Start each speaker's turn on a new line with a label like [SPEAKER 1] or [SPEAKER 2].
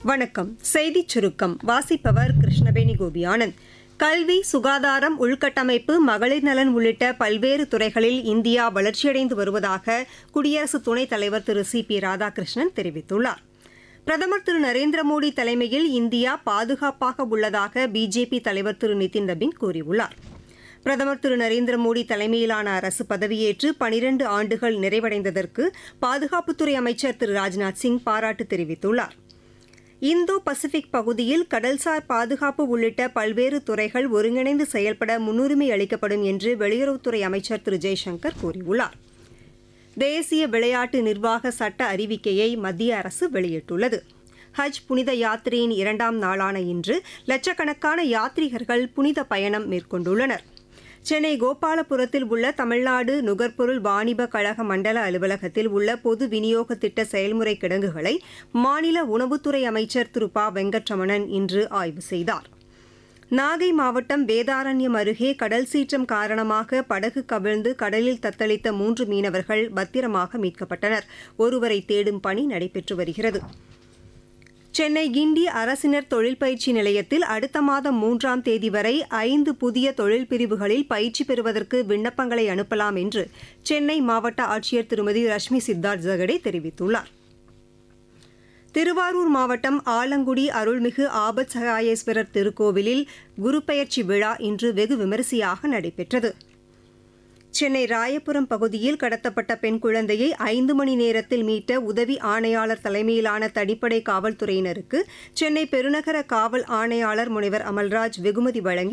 [SPEAKER 1] வணக்கம் செய்திச் சுருக்கம் வாசிப்பவர் கிருஷ்ணவேணி கோபியானந்த் கல்வி சுகாதாரம் உள்கட்டமைப்பு மகளிர் நலன் உள்ளிட்ட பல்வேறு துறைகளில் இந்தியா வளர்ச்சியடைந்து வருவதாக குடியரசு துணைத் தலைவர் திரு சி பி ராதாகிருஷ்ணன் தெரிவித்துள்ளார் பிரதமர் திரு நரேந்திர மோடி தலைமையில் இந்தியா பாதுகாப்பாக உள்ளதாக பிஜேபி தலைவர் திரு நிதின் நபின் கூறியுள்ளார் பிரதமர் திரு நரேந்திர மோடி தலைமையிலான அரசு பதவியேற்று பனிரண்டு ஆண்டுகள் நிறைவடைந்ததற்கு பாதுகாப்புத்துறை அமைச்சர் திரு ராஜ்நாத் சிங் பாராட்டு தெரிவித்துள்ளார் இந்தோ பசிபிக் பகுதியில் கடல்சார் பாதுகாப்பு உள்ளிட்ட பல்வேறு துறைகள் ஒருங்கிணைந்து செயல்பட முன்னுரிமை அளிக்கப்படும் என்று வெளியுறவுத்துறை அமைச்சர் திரு ஜெய்சங்கர் கூறியுள்ளார் தேசிய விளையாட்டு நிர்வாக சட்ட அறிவிக்கையை மத்திய அரசு வெளியிட்டுள்ளது ஹஜ் புனித யாத்திரையின் இரண்டாம் நாளான இன்று லட்சக்கணக்கான யாத்ரீகர்கள் புனித பயணம் மேற்கொண்டுள்ளனா் சென்னை கோபாலபுரத்தில் உள்ள தமிழ்நாடு நுகர்பொருள் வாணிப கழக மண்டல அலுவலகத்தில் உள்ள பொது விநியோக திட்ட செயல்முறை கிடங்குகளை மாநில உணவுத்துறை அமைச்சர் திரு ப வெங்கட்ரமணன் இன்று ஆய்வு செய்தார் நாகை மாவட்டம் வேதாரண்யம் அருகே கடல் சீற்றம் காரணமாக படகு கவிழ்ந்து கடலில் தத்தளித்த மூன்று மீனவர்கள் பத்திரமாக மீட்கப்பட்டனர் ஒருவரை தேடும் பணி நடைபெற்று வருகிறது சென்னை கிண்டி அரசினர் தொழில் பயிற்சி நிலையத்தில் அடுத்த மாதம் மூன்றாம் தேதி வரை ஐந்து புதிய தொழில் பிரிவுகளில் பயிற்சி பெறுவதற்கு விண்ணப்பங்களை அனுப்பலாம் என்று சென்னை மாவட்ட ஆட்சியர் திருமதி ரஷ்மி சித்தார்த் ஜகடே தெரிவித்துள்ளார் திருவாரூர் மாவட்டம் ஆலங்குடி அருள்மிகு ஆபத் சகாயேஸ்வரர் திருக்கோவிலில் குருபெயர்ச்சி விழா இன்று வெகு விமரிசையாக நடைபெற்றது சென்னை ராயபுரம் பகுதியில் கடத்தப்பட்ட பெண் குழந்தையை ஐந்து மணி நேரத்தில் மீட்ட உதவி ஆணையாளர் தலைமையிலான தனிப்படை காவல்துறையினருக்கு சென்னை பெருநகர காவல் ஆணையாளர் முனைவர் அமல்ராஜ் வெகுமதி வழங்கி